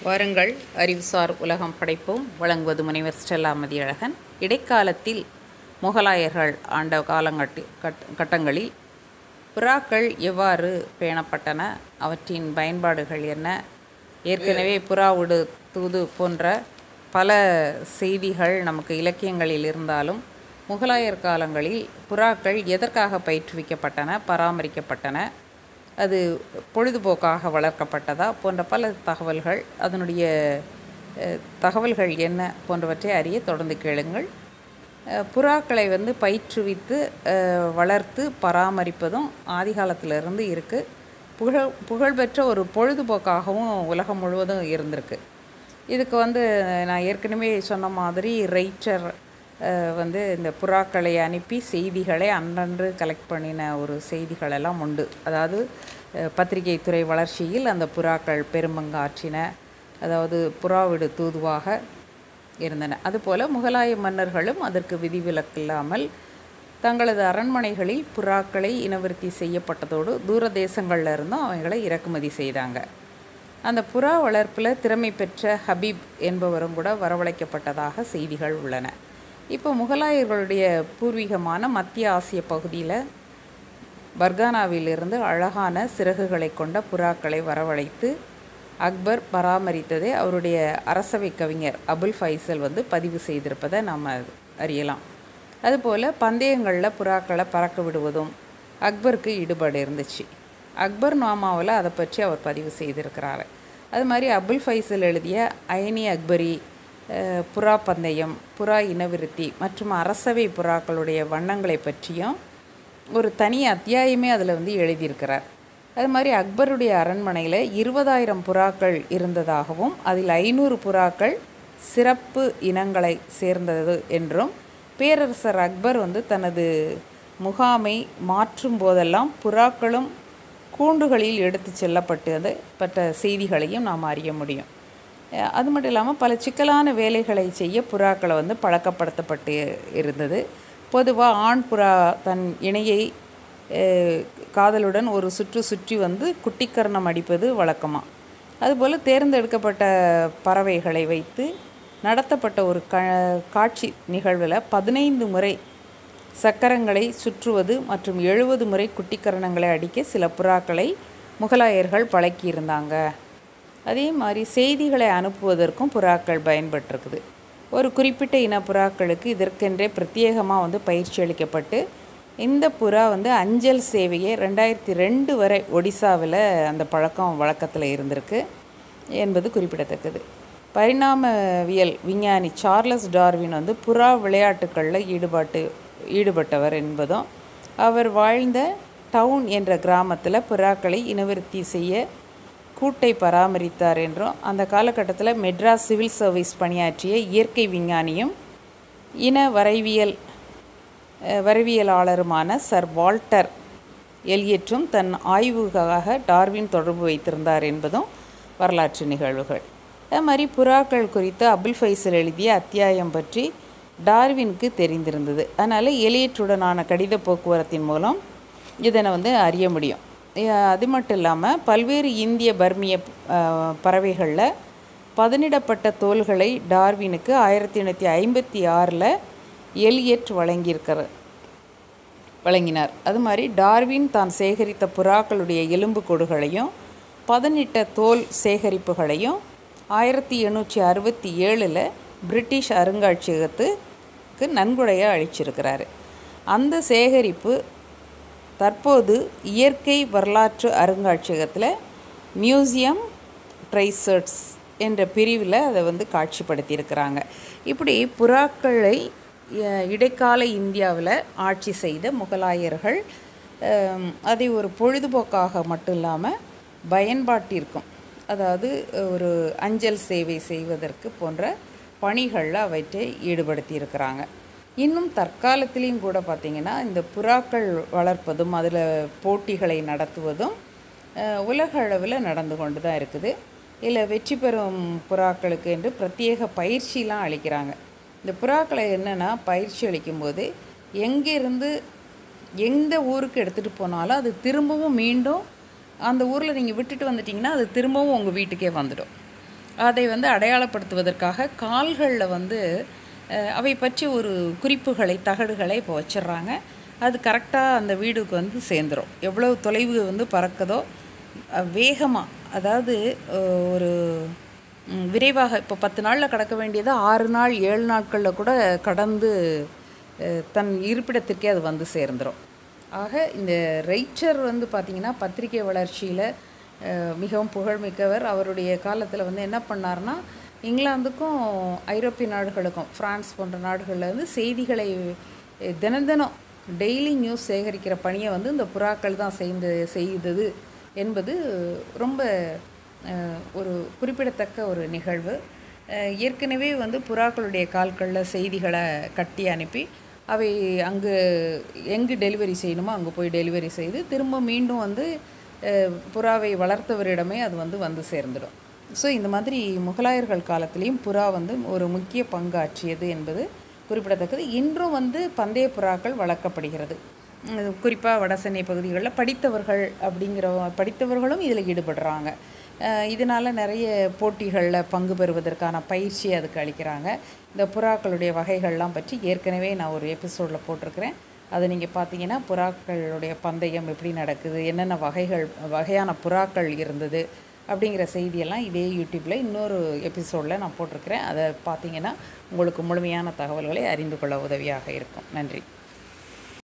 வாருங்கள் அறிவுசார் உலகம் படைப்போம் வழங்குவது முனைவர் ஸ்டெல்லா மதியழகன் இடைக்காலத்தில் முகலாயர்கள் ஆண்ட காலங்கட்டி கட் கட்டங்களில் புறாக்கள் எவ்வாறு பேணப்பட்டன அவற்றின் பயன்பாடுகள் என்ன ஏற்கனவே புறாவுடு தூது போன்ற பல செய்திகள் நமக்கு இலக்கியங்களில் இருந்தாலும் முகலாயர் காலங்களில் புறாக்கள் எதற்காக பயிற்றுவிக்கப்பட்டன பராமரிக்கப்பட்டன அது பொழுதுபோக்காக வளர்க்கப்பட்டதா போன்ற பல தகவல்கள் அதனுடைய அஹ், தகவல்கள் என்ன போன்றவற்றை அறிய தொடர்ந்து கேளுங்கள் அஹ், புறாக்களை வந்து பயிற்றுவித்து அஹ், வளர்த்து பராமரிப்பதும் ஆதி காலத்திலிருந்து இருக்குது புகழ் புகழ்பெற்ற ஒரு பொழுதுபோக்காகவும் உலகம் முழுவதும் இருந்திருக்கு இதுக்கு வந்து நான் ஏற்கனவே சொன்ன மாதிரி ரைட்டர் அஹ், வந்து இந்த புறாக்களை அனுப்பி செய்திகளை அன்றன்று கலெக்ட் பண்ணின ஒரு செய்திகள் எல்லாம் உண்டு அதாவது அஹ், பத்திரிகை துறை வளர்ச்சியில் அந்த புறாக்கள் பெரும்பங்கு ஆற்றின அதாவது புறாவிடு தூதுவாக இருந்தன அதுபோல முகலாய மன்னர்களும் அதற்கு விதிவிலக்கில்லாமல் தங்களது அரண்மனைகளில் புறாக்களை இனவிருத்தி செய்யப்பட்டதோடு தூர தேசங்கள்ல இருந்தும் அவைகளை இறக்குமதி செய்தாங்க அந்த புறா வளர்ப்பில் திறமை பெற்ற ஹபீப் என்பவரும் கூட வரவழைக்கப்பட்டதாக செய்திகள் உள்ளன இப்போ முகலாயர்களுடைய பூர்வீகமான மத்திய ஆசிய பகுதியில் பர்கானாவிலிருந்து அழகான சிறகுகளை கொண்ட புறாக்களை வரவழைத்து அக்பர் பராமரித்ததை அவருடைய அரசவை கவிஞர் அபுல் ஃபைசல் வந்து பதிவு செய்திருப்பதை நாம் அறியலாம் அதுபோல் பந்தயங்களில் புறாக்களை பறக்க விடுவதும் அக்பருக்கு ஈடுபாடு இருந்துச்சு அக்பர் நாமாவில் அதை பற்றி அவர் பதிவு செய்திருக்கிறாரு அது மாதிரி அபுல் ஃபைசல் எழுதிய அயனி அக்பரி அஹ், புறா பந்தயம் புறா இனவிருத்தி மற்றும் அரசவை புறாக்களுடைய வண்ணங்களை பற்றியும் ஒரு தனி அத்தியாயமே அதில் வந்து எழுதியிருக்கிறார் அது மாதிரி அக்பருடைய அரண்மனையில் இருபதாயிரம் புறாக்கள் இருந்ததாகவும் அதில் ஐநூறு புறாக்கள் சிறப்பு இனங்களை சேர்ந்தது என்றும் பேரரசர் அக்பர் வந்து தனது முகாமை மாற்றும் போதெல்லாம் புறாக்களும் கூண்டுகளில் எடுத்து செல்லப்பட்டது பட்ட செய்திகளையும் நாம் அறிய முடியும் அஹ் அது மட்டும் இல்லாமல் பல சிக்கலான வேலைகளை செய்ய புறாக்களை வந்து பழக்கப்படுத்தப்பட்டு இருந்தது பொதுவாக ஆண் புறா தன் இணையை அஹ், காதலுடன் ஒரு சுற்று சுற்றி வந்து குட்டிக்கரணம் அடிப்பது வழக்கமாக அதுபோல் தேர்ந்தெடுக்கப்பட்ட பறவைகளை வைத்து நடத்தப்பட்ட ஒரு க காட்சி நிகழ்வில் பதினைந்து முறை சக்கரங்களை சுற்றுவது மற்றும் எழுபது முறை குட்டிக்கரணங்களை அடிக்க சில புறாக்களை முகலாயர்கள் பழக்கியிருந்தாங்க அதே மாதிரி செய்திகளை அனுப்புவதற்கும் புறாக்கள் பயன்பட்டிருக்குது ஒரு குறிப்பிட்ட இன புறாக்களுக்கு இதற்கென்றே பிரத்யேகமாக வந்து பயிற்சி அளிக்கப்பட்டு இந்த புறா வந்து அஞ்சல் சேவையை ரெண்டாயிரத்தி ரெண்டு வரை ஒடிசாவில் அந்த பழக்கம் வழக்கத்தில் இருந்திருக்கு என்பது குறிப்பிடத்தக்கது பரிணாமவியல் விஞ்ஞானி சார்லஸ் டார்வின் வந்து புறா விளையாட்டுகளில் ஈடுபாட்டு ஈடுபட்டவர் என்பதும் அவர் வாழ்ந்த டவுன் என்ற கிராமத்தில் புறாக்களை இனவிருத்தி செய்ய கூட்டை பராமரித்தார் என்றும் அந்த காலகட்டத்தில் மெட்ராஸ் சிவில் சர்வீஸ் பணியாற்றிய இயற்கை விஞ்ஞானியும் இன வரைவியல் அஹ், வரைவியலாளருமான சர் வால்டர் எலியற்றும் தன் ஆய்வுக்காக டார்வின் தொடர்பு வைத்திருந்தார் என்பதும் வரலாற்று நிகழ்வுகள் அது மாதிரி புறாக்கள் குறித்து அபுல் ஃபைசல் எழுதிய அத்தியாயம் பற்றி டார்வினுக்கு தெரிந்திருந்தது அதனால் எலியட்டுடனான கடித போக்குவரத்தின் மூலம் இதனை வந்து அறிய முடியும் அஹ் அது மட்டும் இல்லாமல் பல்வேறு இந்திய பர்மிய அஹ், பறவைகளில் பதனிடப்பட்ட தோல்களை டார்வினுக்கு ஆயிரத்தி எண்ணூற்றி ஐம்பத்தி ஆறில் எலியட் வழங்கியிருக்கிறார் வழங்கினார் அது மாதிரி டார்வின் தான் சேகரித்த புறாக்களுடைய எலும்புக்கூடுகளையும் பதனிட்ட தோல் சேகரிப்புகளையும் ஆயிரத்தி எண்ணூற்றி அறுபத்தி ஏழில் பிரிட்டிஷ் அருங்காட்சியகத்துக்கு நன்கொடையாக அளிச்சிருக்கிறாரு அந்த சேகரிப்பு தற்போது இயற்கை வரலாற்று அருங்காட்சியகத்தில் மியூசியம் ட்ரைசர்ட்ஸ் என்ற பிரிவில் அதை வந்து காட்சிப்படுத்தியிருக்கிறாங்க இப்படி புறாக்களை அஹ், இடைக்கால இந்தியாவில் ஆட்சி செய்த முகலாயர்கள் அஹ், அதை ஒரு பொழுதுபோக்காக மட்டும் இல்லாமல் பயன்பாட்டிற்கும் அதாவது ஒரு அஞ்சல் சேவை செய்வதற்கு போன்ற பணிகளில் அவற்றை ஈடுபடுத்தி இருக்கிறாங்க இன்னும் தற்காலத்திலையும் கூட பார்த்திங்கன்னா இந்த புறாக்கள் வளர்ப்பதும் அதில் போட்டிகளை நடத்துவதும் அஹ், உலக அளவில் நடந்து கொண்டு தான் இருக்குது இல்லை வெற்றி பெறும் புறாக்களுக்கு என்று பிரத்யேக பயிற்சிலாம் அளிக்கிறாங்க இந்த புறாக்களை என்னென்னா பயிற்சி அளிக்கும்போது எங்கேருந்து எந்த ஊருக்கு எடுத்துகிட்டு போனாலும் அது திரும்பவும் மீண்டும் அந்த ஊரில் நீங்கள் விட்டுட்டு வந்துட்டிங்கன்னா அது திரும்பவும் உங்கள் வீட்டுக்கே வந்துடும் அதை வந்து அடையாளப்படுத்துவதற்காக கால்களில் வந்து அஹ், அவை பற்றி ஒரு குறிப்புகளை தகடுகளை இப்போ வச்சிடுறாங்க அது கரெக்டாக அந்த வீடுக்கு வந்து சேர்ந்துடும் எவ்வளோ தொலைவு வந்து பறக்குதோ வேகமாக அதாவது அஹ், ஒரு ம், விரைவாக இப்போ பத்து நாளில் கடக்க வேண்டியதை ஆறு நாள் ஏழு நாட்களில் கூட கடந்து அஹ், தன் இருப்பிடத்திற்கே அது வந்து சேர்ந்துடும் ஆக இந்த ரைச்சர் வந்து பார்த்திங்கன்னா பத்திரிகை வளர்ச்சியில் மிகவும் புகழ்மிக்கவர் அவருடைய காலத்தில் வந்து என்ன பண்ணார்னா இங்கிலாந்துக்கும் ஐரோப்பிய நாடுகளுக்கும் பிரான்ஸ் போன்ற நாடுகளில் வந்து செய்திகளை அஹ், தினம் தினம் டெய்லி நியூஸ் சேகரிக்கிற பணியை வந்து இந்த புறாக்கள் தான் செய்து செய்தது என்பது ரொம்ப அஹ், ஒரு குறிப்பிடத்தக்க ஒரு நிகழ்வு அஹ், ஏற்கனவே வந்து புறாக்களுடைய கால்களில் செய்திகளை கட்டி அனுப்பி அவை அங்கு எங்கு டெலிவரி செய்யணுமோ அங்கே போய் டெலிவரி செய்து திரும்ப மீண்டும் வந்து அஹ், புறாவை வளர்த்தவரிடமே அது வந்து வந்து சேர்ந்துடும் ஸோ இந்த மாதிரி முகலாயர்கள் காலத்திலையும் புறா வந்து ஒரு முக்கிய பங்காற்றியது என்பது குறிப்பிடத்தக்கது இன்றும் வந்து பந்தய புறாக்கள் வளர்க்கப்படுகிறது குறிப்பாக வடசென்னை பகுதிகளில் படித்தவர்கள் அப்படிங்கிற படித்தவர்களும் இதில் ஈடுபடுறாங்க அஹ் இதனால நிறைய போட்டிகளில் பங்கு பெறுவதற்கான பயிற்சி அதுக்கு அளிக்கிறாங்க இந்த புறாக்களுடைய வகைகள்லாம் பற்றி ஏற்கனவே நான் ஒரு எபிசோடில் போட்டிருக்கிறேன் அதை நீங்கள் பார்த்தீங்கன்னா புறாக்களுடைய பந்தயம் எப்படி நடக்குது என்னென்ன வகைகள் வகையான புறாக்கள் இருந்தது அப்படிங்கிற செய்தியெல்லாம் இதே யூடியூப்பில் இன்னொரு எபிசோடில் நான் போட்டிருக்கிறேன் அதை பார்த்தீங்கன்னா உங்களுக்கு முழுமையான தகவல்களை அறிந்து கொள்ள உதவியாக இருக்கும் நன்றி